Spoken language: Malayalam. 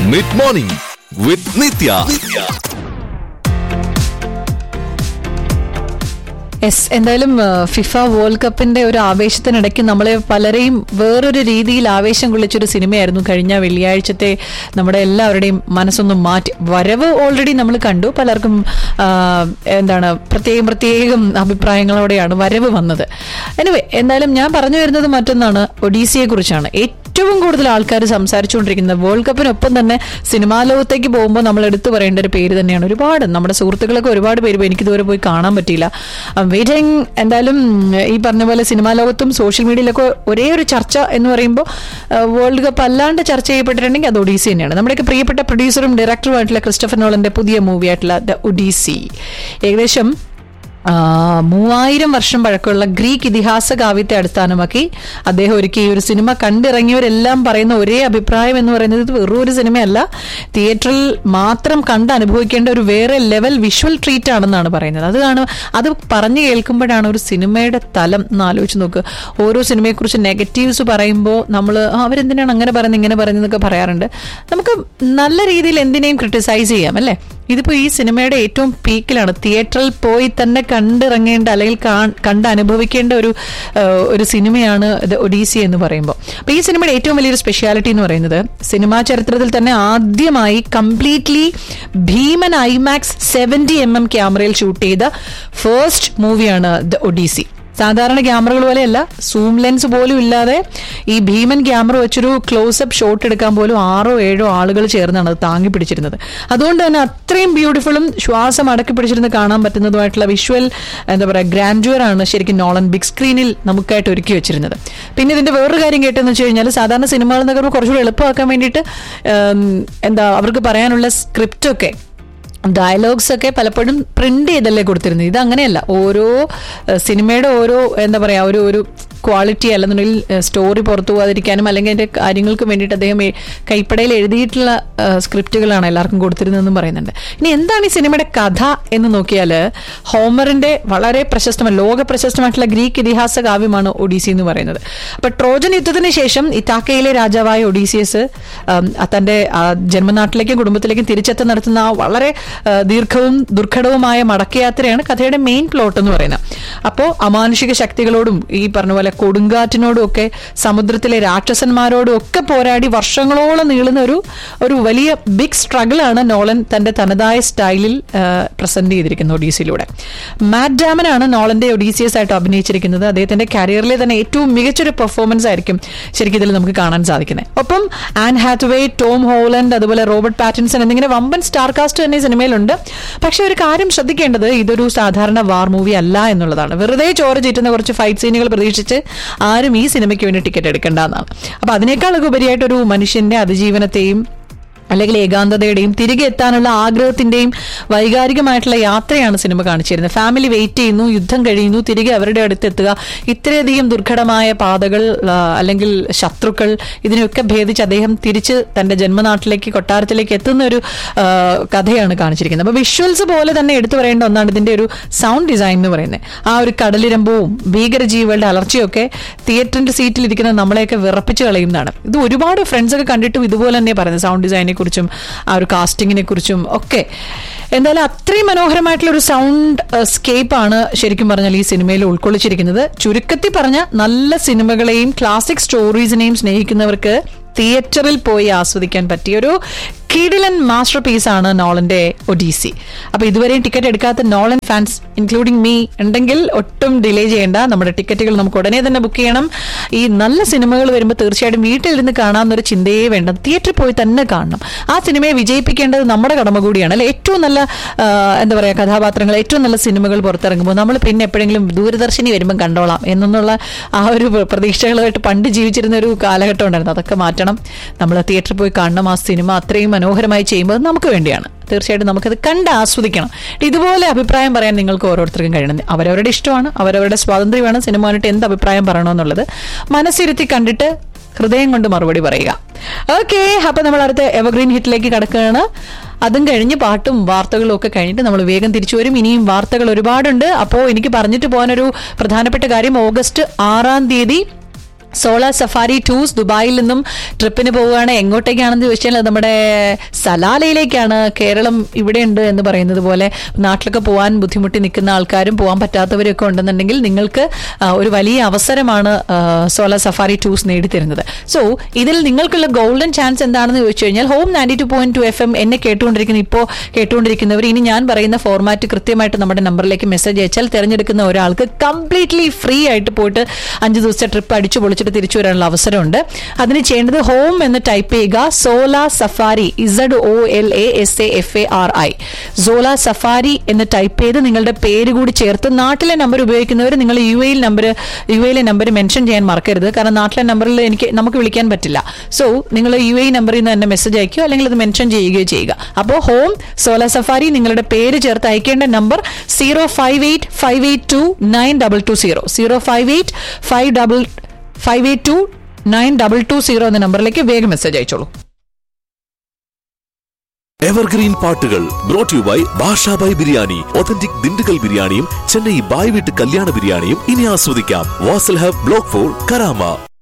Mid morning with Nithya yes എന്തായാലും ആ, ഫിഫ വേൾഡ് കപ്പിന്റെ ഒരു ആവേശത്തിനിടയ്ക്ക് നമ്മളെ പലരെയും വേറൊരു രീതിയിൽ ആവേശം കൊള്ളിച്ചൊരു സിനിമയായിരുന്നു കഴിഞ്ഞ വെള്ളിയാഴ്ചത്തെ നമ്മുടെ എല്ലാവരുടെയും മനസ്സൊന്നും മാറ്റി വരവ് ഓൾറെഡി നമ്മൾ കണ്ടു പലർക്കും ആ, എന്താണ് പ്രത്യേകം പ്രത്യേകം അഭിപ്രായങ്ങളോടെയാണ് വരവ് വന്നത് എനിവേ എന്തായാലും ഞാൻ പറഞ്ഞു വരുന്നത് മറ്റൊന്നാണ് ഒഡീസിയെ കുറിച്ചാണ് ഏറ്റവും കൂടുതൽ ആൾക്കാർ സംസാരിച്ചുകൊണ്ടിരിക്കുന്നത് വേൾഡ് കപ്പിനൊപ്പം തന്നെ സിനിമാ ലോകത്തേക്ക് പോകുമ്പോൾ നമ്മൾ എടുത്തു പറയേണ്ട ഒരു പേര് തന്നെയാണ് ഒരുപാട് നമ്മുടെ സുഹൃത്തുക്കളൊക്കെ ഒരുപാട് പേര് പോയി. എനിക്ക് ഇതുവരെ പോയി കാണാൻ പറ്റിയില്ല വെയിറ്റിംഗ് എന്തായാലും ഈ പറഞ്ഞ പോലെ സിനിമാ ലോകത്തും സോഷ്യൽ മീഡിയയിലൊക്കെ ഒരേ ഒരു ചർച്ച എന്ന് പറയുമ്പോൾ വേൾഡ് കപ്പ് അല്ലാണ്ട് ചർച്ച ചെയ്യപ്പെട്ടിട്ടുണ്ടെങ്കിൽ അത് ഒഡീസി തന്നെയാണ് നമ്മുടെയൊക്കെ പ്രിയപ്പെട്ട പ്രൊഡ്യൂസറും ഡയറക്ടറുമായിട്ടുള്ള ക്രിസ്റ്റഫർ നോളന്റെ പുതിയ മൂവി ആയിട്ടുള്ള ദ ഒഡീസി ഏകദേശം ആ, മൂവായിരം വർഷം പഴക്കമുള്ള ഗ്രീക്ക് ഇതിഹാസ കാവ്യത്തെ അടിസ്ഥാനമാക്കി അദ്ദേഹം ഒരുക്കി ഈ ഒരു സിനിമ കണ്ടിറങ്ങിയവരെല്ലാം പറയുന്ന ഒരേ അഭിപ്രായം എന്ന് പറയുന്നത് ഇത് വെറും ഒരു സിനിമയല്ല തിയേറ്ററിൽ മാത്രം കണ്ട് അനുഭവിക്കേണ്ട ഒരു വേറെ ലെവൽ വിഷ്വൽ ട്രീറ്റ് ആണെന്നാണ് പറയുന്നത് അതാണ് അത് പറഞ്ഞു കേൾക്കുമ്പോഴാണ് ഒരു സിനിമയുടെ തലം എന്ന് ആലോചിച്ച് നോക്ക് ഓരോ സിനിമയെക്കുറിച്ച് നെഗറ്റീവ്സ് പറയുമ്പോൾ നമ്മൾ അവരെന്തിനാണ് അങ്ങനെ പറയുന്നത് ഇങ്ങനെ പറയുന്നതൊക്കെ പറയാറുണ്ട് നമുക്ക് നല്ല രീതിയിൽ എന്തിനേയും ക്രിട്ടിസൈസ് ചെയ്യാം അല്ലേ ഇതിപ്പോ ഈ സിനിമയുടെ ഏറ്റവും പീക്കിലാണ് തിയേറ്ററിൽ പോയി തന്നെ കണ്ടിറങ്ങേണ്ട അല്ലെങ്കിൽ കാ- കണ്ട് അനുഭവിക്കേണ്ട ഒരു ആ, ഒരു സിനിമയാണ് ഇത് ഒഡീസി എന്ന് പറയുമ്പോൾ അപ്പൊ ഈ സിനിമയുടെ ഏറ്റവും വലിയൊരു സ്പെഷ്യാലിറ്റി എന്ന് പറയുന്നത് സിനിമാ ചരിത്രത്തിൽ തന്നെ ആദ്യമായി കംപ്ലീറ്റ്ലി ഭീമൻ ഐമാക്സ് സെവന്റി എം എം ക്യാമറയിൽ ഷൂട്ട് ചെയ്ത ഫസ്റ്റ് മൂവിയാണ് ദ ഒഡീസി സാധാരണ ക്യാമറകൾ പോലെയല്ല സൂം ലെൻസ് പോലും ഇല്ലാതെ ഈ ഭീമൻ ക്യാമറ വെച്ചൊരു ക്ലോസപ്പ് ഷോട്ട് എടുക്കാൻ പോലും ആറോ ഏഴോ ആളുകൾ ചേർന്നാണ് അത് താങ്ങി പിടിച്ചിരുന്നത് അതുകൊണ്ട് തന്നെ അത്രയും ബ്യൂട്ടിഫുള്ളും ശ്വാസം അടക്കി പിടിച്ചിരുന്ന് കാണാൻ പറ്റുന്നതുമായിട്ടുള്ള വിഷ്വൽ എന്താ പറയുക ഗ്രാൻഡ്യൂർ ആണ് ശരിക്കും നോളൻ ബിഗ് സ്ക്രീനിൽ നമുക്കായിട്ട് ഒരുക്കി വെച്ചിരുന്നത് പിന്നെ ഇതിന്റെ വേറൊരു കാര്യം കേട്ടെന്ന് വെച്ച് കഴിഞ്ഞാൽ സാധാരണ സിനിമകൾ എന്നൊക്കെ കുറച്ചുകൂടി എളുപ്പമാക്കാൻ വേണ്ടിയിട്ട് ഉം, എന്താ അവർക്ക് പറയാനുള്ള സ്ക്രിപ്റ്റൊക്കെ ഡയലോഗ്സ് ഒക്കെ പലപ്പോഴും പ്രിന്റ് ചെയ്തല്ലേ കൊടുത്തിരുന്നത് ഇത് അങ്ങനെയല്ല ഓരോ ഏഹ്, സിനിമയുടെ ഓരോ എന്താ പറയാ ഒരു ഒരു ക്വാളിറ്റി അല്ലെന്നുണ്ടെങ്കിൽ സ്റ്റോറി പുറത്തു പോകാതിരിക്കാനും അല്ലെങ്കിൽ അതിന്റെ കാര്യങ്ങൾക്ക് വേണ്ടിയിട്ട് അദ്ദേഹം ഈ കൈപ്പടയിൽ എഴുതിയിട്ടുള്ള ഏഹ്, സ്ക്രിപ്റ്റുകളാണ് എല്ലാവർക്കും കൊടുത്തിരുന്നതെന്നും പറയുന്നുണ്ട് ഇനി എന്താണ് ഈ സിനിമയുടെ കഥ എന്ന് നോക്കിയാൽ ഹോമറിന്റെ വളരെ പ്രശസ്തമായ ലോക പ്രശസ്തമായിട്ടുള്ള ഗ്രീക്ക് ഇതിഹാസ കാവ്യമാണ് ഒഡീസി എന്ന് പറയുന്നത് അപ്പൊ ട്രോജൻ യുദ്ധത്തിന് ശേഷം ഇത്താക്കയിലെ രാജാവായ ഒഡീസിയസ് ഉം, തന്റെ ആ, ജന്മനാട്ടിലേക്കും കുടുംബത്തിലേക്കും തിരിച്ചെത്താൻ നടത്തുന്ന ആ വളരെ ആ, ദീർഘവും ദുർഘടവുമായ മടക്കയാത്രയാണ് കഥയുടെ മെയിൻ പ്ലോട്ട് എന്ന് പറയുന്നത് അപ്പോൾ അമാനുഷിക ശക്തികളോടും ഈ പറഞ്ഞ പോലെ കൊടുങ്കാറ്റിനോടും ഒക്കെ സമുദ്രത്തിലെ രാക്ഷസന്മാരോടും ഒക്കെ പോരാടി വർഷങ്ങളോളം നീളുന്ന ഒരു ഒരു വലിയ ബിഗ് സ്ട്രഗിൾ ആണ് നോളൻ തന്റെ തനതായ സ്റ്റൈലിൽ പ്രസന്റ് ചെയ്തിരിക്കുന്നത് ഒഡീസിയിലൂടെ മാറ്റ് ഡാമൻ ആണ് നോളന്റെ ഒഡീസിയസ് ആയിട്ട് അഭിനയിച്ചിരിക്കുന്നത് അദ്ദേഹത്തിന്റെ കരിയറിലെ തന്നെ ഏറ്റവും മികച്ചൊരു പെർഫോമൻസ് ആയിരിക്കും ശരിക്കും ഇതിൽ നമുക്ക് കാണാൻ സാധിക്കുന്നത് ഒപ്പം ആൻ ഹാത്വേ ടോം ഹോളൻഡ് അതുപോലെ റോബർട്ട് പാറ്റിൻസൺ എന്നിങ്ങനെ വമ്പൻ സ്റ്റാർ കാസ്റ്റ് തന്നെ ഈ സിനിമയിലുണ്ട് പക്ഷെ ഒരു കാര്യം ശ്രദ്ധിക്കേണ്ടത് ഇതൊരു സാധാരണ വാർ മൂവി അല്ല എന്നുള്ളതാണ് വെറുതെ ചോര ചീറ്റുന്ന കുറച്ച് ഫൈറ്റ് സീനുകൾ പ്രതീക്ഷിച്ച് ആരും ഈ സിനിമയ്ക്ക് വേണ്ടി ടിക്കറ്റ് എടുക്കേണ്ട എന്നാണ് അപ്പൊ അതിനേക്കാളൊക്കെ ഉപരിയായിട്ട് ഒരു മനുഷ്യന്റെ അതിജീവനത്തെയും അല്ലെങ്കിൽ ഏകാന്തതയുടെയും തിരികെ എത്താനുള്ള ആഗ്രഹത്തിന്റെയും വൈകാരികമായിട്ടുള്ള യാത്രയാണ് സിനിമ കാണിച്ചിരുന്നത് ഫാമിലി വെയിറ്റ് ചെയ്യുന്നു യുദ്ധം കഴിയുന്നു തിരികെ അവരുടെ അടുത്തെത്തുക ഇത്രയധികം ദുർഘടമായ പാതകൾ ആ, അല്ലെങ്കിൽ ശത്രുക്കൾ ഇതിനെയൊക്കെ ഭേദിച്ച് അദ്ദേഹം തിരിച്ച് തന്റെ ജന്മനാട്ടിലേക്ക് കൊട്ടാരത്തിലേക്ക് എത്തുന്ന ഒരു ആ, കഥയാണ് കാണിച്ചിരിക്കുന്നത് അപ്പൊ വിഷ്വൽസ് പോലെ തന്നെ എടുത്തു പറയേണ്ട ഒന്നാണ് ഇതിന്റെ ഒരു സൗണ്ട് ഡിസൈൻ എന്ന് പറയുന്നത് ആ ഒരു കടലിരമ്പവും ഭീകരജീവികളുടെ അലർച്ചയൊക്കെ തിയേറ്ററിന്റെ സീറ്റിൽ ഇരിക്കുന്ന നമ്മളെയൊക്കെ വിറപ്പിച്ച് കളയുന്നതാണ് ഇത് ഒരുപാട് ഫ്രണ്ട്സ് ഒക്കെ കണ്ടിട്ടും ഇതുപോലെ തന്നെ പറയുന്നത് സൗണ്ട് ഡിസൈനെ കുറിച്ചും ആ ഒരു കാസ്റ്റിങ്ങിനെ കുറിച്ചും ഒക്കെ എന്തായാലും അത്രയും മനോഹരമായിട്ടുള്ള ഒരു സൗണ്ട് സ്കേപ്പ് ആണ് ശരിക്കും പറഞ്ഞാൽ ഈ സിനിമയിൽ ഉൾക്കൊള്ളിച്ചിരിക്കുന്നത് ചുരുക്കത്തിൽ പറഞ്ഞ നല്ല സിനിമകളെയും ക്ലാസിക് സ്റ്റോറീസിനെയും സ്നേഹിക്കുന്നവർക്ക് തിയേറ്ററിൽ പോയി ആസ്വദിക്കാൻ പറ്റിയ ഒരു കിടിലൻ മാസ്റ്റർ പീസ് ആണ് നോളന്റെ ഒഡീസി അപ്പൊ ഇതുവരെയും ടിക്കറ്റ് എടുക്കാത്ത നോളൻ ഫാൻസ് ഇൻക്ലൂഡിംഗ് മീ ഉണ്ടെങ്കിൽ ഒട്ടും ഡിലേ ചെയ്യേണ്ട നമ്മുടെ ടിക്കറ്റുകൾ നമുക്ക് ഉടനെ തന്നെ ബുക്ക് ചെയ്യണം ഈ നല്ല സിനിമകൾ വരുമ്പോൾ തീർച്ചയായിട്ടും വീട്ടിലിരുന്ന് കാണാമെന്നൊരു ചിന്തയേ വേണ്ട തിയേറ്ററിൽ പോയി തന്നെ കാണണം ആ സിനിമയെ വിജയിപ്പിക്കേണ്ടത് നമ്മുടെ കടമ കൂടിയാണ് അല്ലെ ഏറ്റവും നല്ല ആ, എന്താ പറയാ കഥാപാത്രങ്ങൾ ഏറ്റവും നല്ല സിനിമകൾ പുറത്തിറങ്ങുമ്പോൾ നമ്മൾ പിന്നെ എപ്പോഴെങ്കിലും ദൂരദർശിനി വരുമ്പോൾ കണ്ടോളാം എന്നുള്ള ആ ഒരു പ്രതീക്ഷകളുമായിട്ട് പണ്ട് ജീവിച്ചിരുന്ന ഒരു കാലഘട്ടം ഉണ്ടായിരുന്നു അതൊക്കെ മാറ്റണം നമ്മൾ തിയേറ്ററിൽ പോയി കാണണം ആ സിനിമ അത്രയും മനോഹരമായി ചെയ്യുമ്പോൾ അത് നമുക്ക് വേണ്ടിയാണ് തീർച്ചയായിട്ടും നമുക്കത് കണ്ട് ആസ്വദിക്കണം ഇതുപോലെ അഭിപ്രായം പറയാൻ നിങ്ങൾക്ക് ഓരോരുത്തർക്കും കഴിയണം അവരവരുടെ ഇഷ്ടമാണ് അവരവരുടെ സ്വാതന്ത്ര്യമാണ് സിനിമ കണ്ടിട്ട് എന്ത് അഭിപ്രായം പറയണമെന്നുള്ളത് മനസ്സിരുത്തി കണ്ടിട്ട് ഹൃദയം കൊണ്ട് മറുപടി പറയുക ഓക്കെ അപ്പൊ നമ്മൾ അടുത്ത എവർഗ്രീൻ ഹിറ്റിലേക്ക് കടക്കുകയാണ് അതും കഴിഞ്ഞ് പാട്ടും വാർത്തകളും ഒക്കെ കഴിഞ്ഞിട്ട് നമ്മൾ വേഗം തിരിച്ചു വരും ഇനിയും വാർത്തകൾ ഒരുപാടുണ്ട് അപ്പോൾ എനിക്ക് പറഞ്ഞിട്ട് പോകാനൊരു പ്രധാനപ്പെട്ട കാര്യം ഓഗസ്റ്റ് ആറാം തീയതി സോളാർ സഫാരി ടൂസ് ദുബായിൽ നിന്നും ട്രിപ്പിന് പോവുകയാണ് എങ്ങോട്ടേക്കാണെന്ന് ചോദിച്ചാൽ അത് നമ്മുടെ സലാലയിലേക്കാണ് കേരളം ഇവിടെയുണ്ട് എന്ന് പറയുന്നത് പോലെ നാട്ടിലൊക്കെ പോകാൻ ബുദ്ധിമുട്ടി നിൽക്കുന്ന ആൾക്കാരും പോകാൻ പറ്റാത്തവരൊക്കെ ഉണ്ടെന്നുണ്ടെങ്കിൽ നിങ്ങൾക്ക് ആ, ഒരു വലിയ അവസരമാണ് ആ, സോളാർ സഫാരി ടൂസ് നേടിത്തരുന്നത് സോ ഇതിൽ നിങ്ങൾക്കുള്ള ഗോൾഡൻ ചാൻസ് എന്താണെന്ന് ചോദിച്ചു കഴിഞ്ഞാൽ home ninety two point two F M എന്നെ കേട്ടുകൊണ്ടിരിക്കുന്ന ഇപ്പോൾ കേട്ടുകൊണ്ടിരിക്കുന്നവർ ഇനി ഞാൻ പറയുന്ന ഫോർമാറ്റ് കൃത്യമായിട്ട് നമ്മുടെ നമ്പറിലേക്ക് മെസ്സേജ് അയച്ചാൽ തിരഞ്ഞെടുക്കുന്ന ഒരാൾക്ക് കംപ്ലീറ്റ്ലി ഫ്രീ ആയിട്ട് പോയിട്ട് അഞ്ച് ദിവസത്തെ ട്രിപ്പ് അടിച്ചു പൊളിച്ചിട്ട് തിരിച്ചു വരാനുള്ള അവസരമുണ്ട് അതിന് ചെയ്യേണ്ടത് ഹോം എന്ന് ടൈപ്പ് ചെയ്യുക Zola safari Z O L A S A F A R I Zola safari എന്ന് ടൈപ്പ് ചെയ്ത് നിങ്ങളുടെ പേര് കൂടി ചേർത്ത് നാട്ടിലെ നമ്പർ ഉപയോഗിക്കുന്നവർ നിങ്ങൾ യു എയിൽ നമ്പർ യു എയിലെ നമ്പർ മെൻഷൻ ചെയ്യാൻ മറക്കരുത് കാരണം നാട്ടിലെ നമ്പറിൽ എനിക്ക് നമുക്ക് വിളിക്കാൻ പറ്റില്ല സോ നിങ്ങൾ യു എ നമ്പറിൽ നിന്ന് തന്നെ മെസ്സേജ് അയക്കുകയോ അല്ലെങ്കിൽ അത് മെൻഷൻ ചെയ്യുകയോ ചെയ്യുക അപ്പോൾ ഹോം സോല സഫാരി നിങ്ങളുടെ പേര് ചേർത്ത് അയക്കേണ്ട number zero five eight five eight two nine double two zero zero five eight five double five eight two nine double two zero എന്ന നമ്പറിലേക്ക് വേഗം മെസ്സേജ് അയച്ചോളൂ എവർഗ്രീൻ പാട്ടുകൾ brought you by Bashabhai biryani authentic Dindigul ബിരിയാണിയും ചെന്നൈ ബായ് വീട്ട് കല്യാണ ബിരിയാണിയും ഇനി ആസ്വദിക്കാം Wasl hub block four Karama